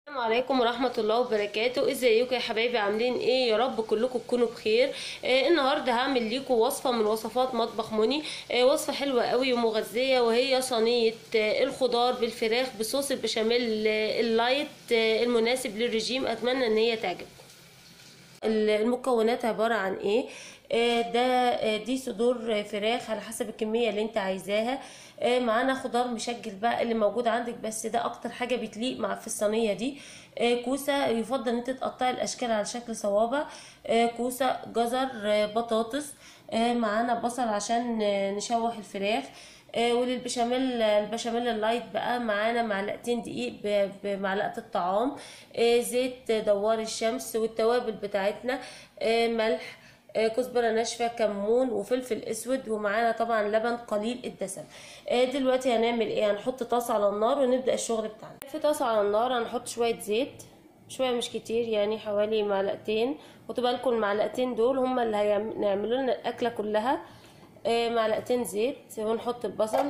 السلام عليكم ورحمة الله وبركاته ازيكم يا حبايبي عاملين ايه يا رب كلكم تكونوا بخير آه النهاردة هعمل لكم وصفة من وصفات مطبخ مني آه وصفة حلوة قوي ومغذية وهي صينية آه الخضار بالفراخ بصوص البشاميل آه اللايت آه المناسب للرجيم اتمنى ان هي تعجبكم المكونات عبارة عن ايه آه ده آه دي صدور فراخ على حسب الكمية اللي انت عايزاها آه معانا خضار مشجل بقى اللي موجود عندك بس ده اكتر حاجة بتليق مع في الصينية دي كوسة يفضل ان انت تقطعي الاشكال على شكل صوابع كوسة جزر بطاطس معانا بصل عشان نشوح الفراخ وللبشاميل البشاميل اللايت بقى معانا معلقتين دقيق بمعلقه الطعام زيت دوار الشمس والتوابل بتاعتنا ملح كزبره ناشفه كمون وفلفل اسود ومعانا طبعا لبن قليل الدسم دلوقتي هنعمل ايه هنحط طاسه على النار ونبدا الشغل بتاعنا في طاسه على النار هنحط شويه زيت شويه مش كتير يعني حوالي معلقتين خدوا بالكم المعلقتين دول هما اللي هيعملوا لنا الاكله كلها معلقتين زيت ونحط البصل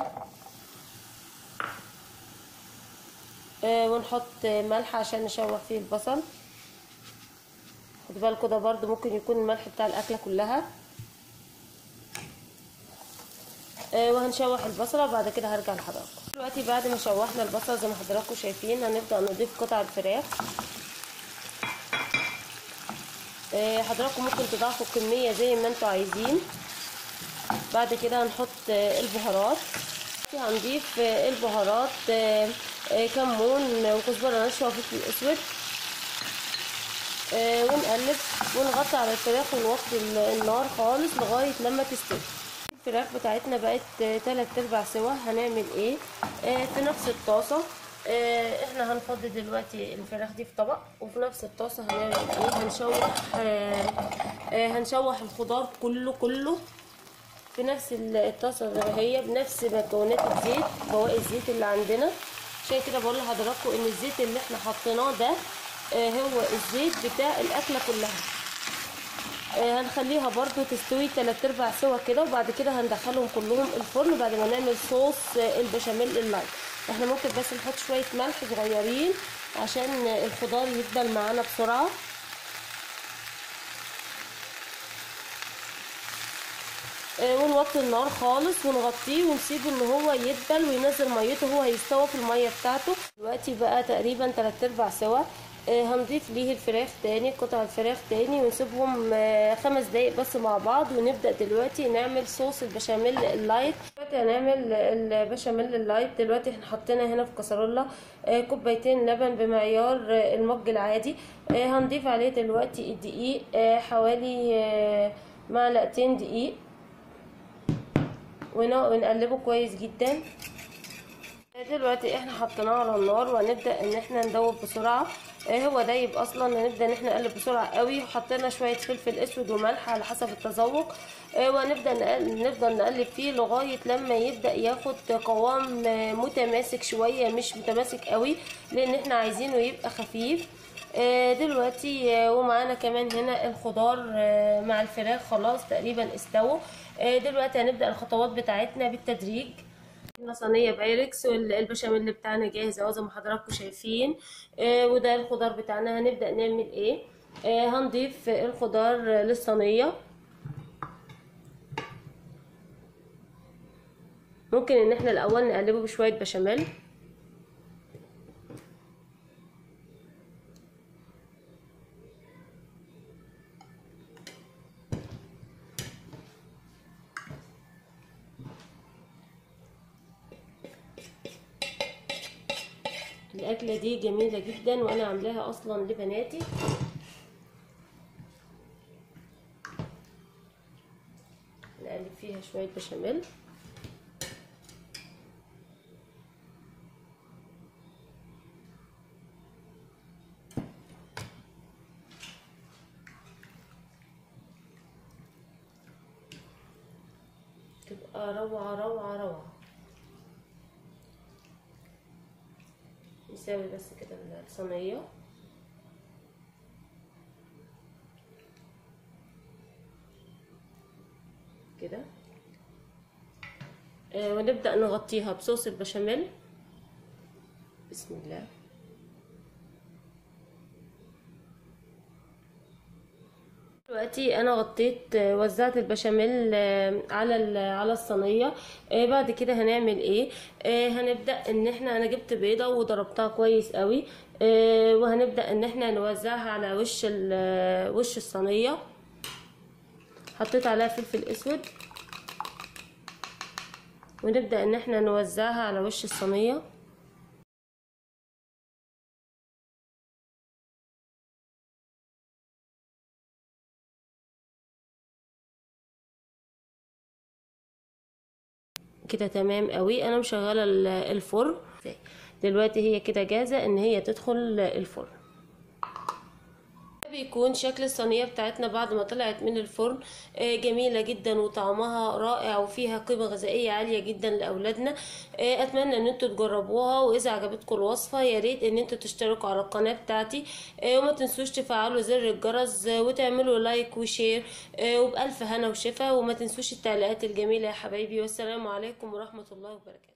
ونحط ملح عشان نشوح فيه البصل خدوا بالكم ده برضو ممكن يكون الملح بتاع الاكله كلها وهنشوح البصله وبعد كده هرجع لحضراتكم دلوقتي بعد ما شوحنا البصل زي ما حضراتكم شايفين هنبدا نضيف قطع الفراخ حضراتكم ممكن تضاعفوا الكميه زي ما انتوا عايزين بعد كده هنحط البهارات هنضيف البهارات كمون وكزبره ناشفه وفلفل اسود ونقلب ونغطي على الفراخ ونوطي النار خالص لغايه لما تستوي الفراخ بتاعتنا بقت تلات ارباع سوا هنعمل ايه في نفس الطاسه احنا هنفضي دلوقتي الفراخ دي في طبق وفي نفس الطاسه هنعمل ايه هنشوح هنشوح الخضار كله كله في نفس الطاسه زي ما هي بنفس مكونات الزيت بواقي الزيت اللي عندنا عشان كده بقول لحضراتكم ان الزيت اللي احنا حطيناه ده هو الزيت بتاع الاكله كلها هنخليها برضو تستوي تلات ارباع سوا كده وبعد كده هندخلهم كلهم الفرن بعد ما نعمل صوص البشاميل اللايت احنا ممكن بس نحط شويه ملح صغيرين عشان الخضار يدبل معانا بسرعه ونوطي النار خالص ونغطيه ونسيبه ان هو يدبل وينزل ميته هو هيستوى في الميه بتاعته دلوقتي بقى تقريبا تلات ارباع سوا هنضيف ليه الفراخ تاني قطع الفراخ تاني ونسيبهم خمس دقايق بس مع بعض ونبدا دلوقتي نعمل صوص البشاميل اللايت دلوقتي هنعمل البشاميل اللايت دلوقتي احنا حطينا هنا في كسرولة كوبايتين لبن بمعيار المج العادي هنضيف عليه دلوقتي الدقيق حوالي معلقتين دقيق ونقلبه كويس جدا دلوقتي احنا حطيناه على النار وهنبدا ان احنا ندوب بسرعه هو دايب اصلا هنبدا ان احنا نقلب بسرعه قوي وحطينا شويه فلفل اسود وملح على حسب التذوق وهنبدا نفضل نقلب فيه لغايه لما يبدا ياخد قوام متماسك شويه مش متماسك قوي لان احنا عايزينه يبقى خفيف دلوقتي ومعانا كمان هنا الخضار مع الفراخ خلاص تقريبا استووا دلوقتي هنبدا الخطوات بتاعتنا بالتدريج صينيه بايركس والبشاميل بتاعنا جاهز اهو زي ما حضراتكم شايفين وده الخضار بتاعنا هنبدا نعمل ايه هنضيف الخضار للصينيه ممكن ان احنا الاول نقلبه بشويه بشاميل الاكله دي جميله جدا وانا عاملاها اصلا لبناتي نقلب فيها شويه بشاميل تبقى روعه روعه روعه نساوي بس كده الصينية كده آه ونبدأ نغطيها بصوص البشاميل بسم الله دلوقتي انا غطيت آه، وزعت البشاميل آه، على ال- على الصينيه آه، بعد كده هنعمل ايه آه، هنبدا ان احنا انا جبت بيضه وضربتها كويس قوي آه، وهنبدا ان احنا نوزعها على وش ال- وش الصينيه حطيت عليها فلفل اسود ونبدا ان احنا نوزعها على وش الصينيه كده تمام قوي انا مشغله ال- الفرن دلوقتي هي كده جاهزه ان هي تدخل الفرن بيكون شكل الصينية بتاعتنا بعد ما طلعت من الفرن آه، جميلة جدا وطعمها رائع وفيها قيمة غذائية عالية جدا لأولادنا آه، أتمنى إن انتوا تجربوها وإذا عجبتكم الوصفة يا ريت إن انتوا تشتركوا على القناة بتاعتي آه، وما تنسوش تفعلوا زر الجرس آه، وتعملوا لايك وشير آه، وبألف هنا وشفا وما تنسوش التعليقات الجميلة يا حبايبي والسلام عليكم ورحمة الله وبركاته